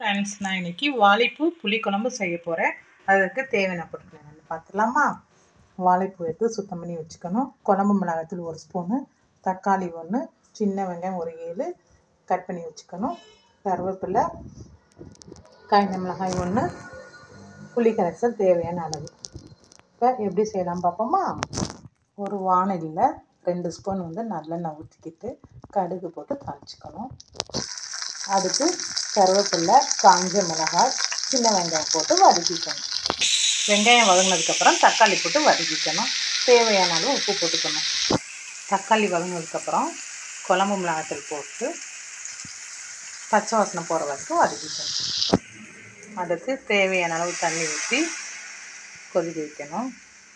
friends நான் இன்னைக்கு வாழைப்பூ புளிக்குழம்பு செய்ய போகிறேன் அதற்கு தேவையான பொருட்கள் என்னென்னு பார்த்துலாமா வாழைப்பூ எடுத்து சுத்தம் பண்ணி வச்சுக்கணும் குழம்பு மிளகாத்தூள் ஒரு ஸ்பூனு தக்காளி ஒன்று சின்ன வெங்காயம் ஒரு ஏழு கட் பண்ணி வச்சுக்கணும் கருவேப்பிலை காய்ந்த மிளகாய் ஒன்று புளி கரைசல் தேவையான அளவு இப்போ எப்படி செய்யலாம் பார்ப்போமா ஒரு வானலியில் ரெண்டு ஸ்பூன் வந்து நல்லெண்ணெய் ஊற்றிக்கிட்டு கடுகு போட்டு தாளிச்சிக்கணும் அதுக்கு கருவேப்பிலை காஞ்ச மிளகாய் சின்ன வெங்காயம் போட்டு வதக்கிக்கணும் வெங்காயம் வதங்கினதுக்கப்புறம் தக்காளி போட்டு வதக்கிக்கணும் தேவையான அளவு உப்பு போட்டுக்கணும் தக்காளி வதங்கினதுக்கப்புறம் குழம்பு மிளகாத்தூள் போட்டு பச்சை வாசனை போகிற வரைக்கும் வதக்கிக்கணும் அதுக்கு தேவையான அளவு தண்ணி ஊற்றி கொதிக்க வைக்கணும்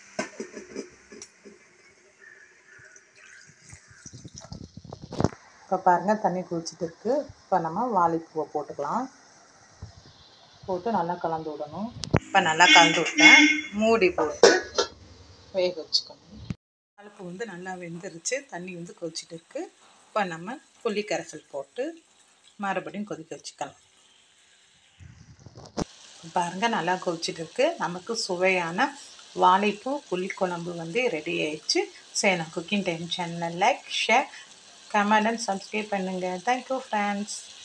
இப்போ பாருங்கள் தண்ணி குளிச்சுட்டு இருக்குது இப்போ நம்ம வாழைப்பூவை போட்டுக்கலாம் போட்டு நல்லா கலந்து விடணும் இப்போ நல்லா கலந்து விட்டேன் மூடி போட்டு வேக வச்சுக்கணும் வாழைப்பூ வந்து நல்லா வெந்துருச்சு தண்ணி வந்து கொதிச்சுட்டு இருக்குது இப்போ நம்ம புளி கரைசல் போட்டு மறுபடியும் கொதிக்க வச்சுக்கலாம் பாருங்கள் நல்லா கொதிச்சுட்டு இருக்குது நமக்கு சுவையான வாழைப்பூ புளிக்குழம்பு வந்து ரெடி ஆயிடுச்சு சரி நான் குக்கிங் டைம் சேனலை like share comment and subscribe பண்ணுங்கள் தேங்க்யூ ஃப்ரெண்ட்ஸ்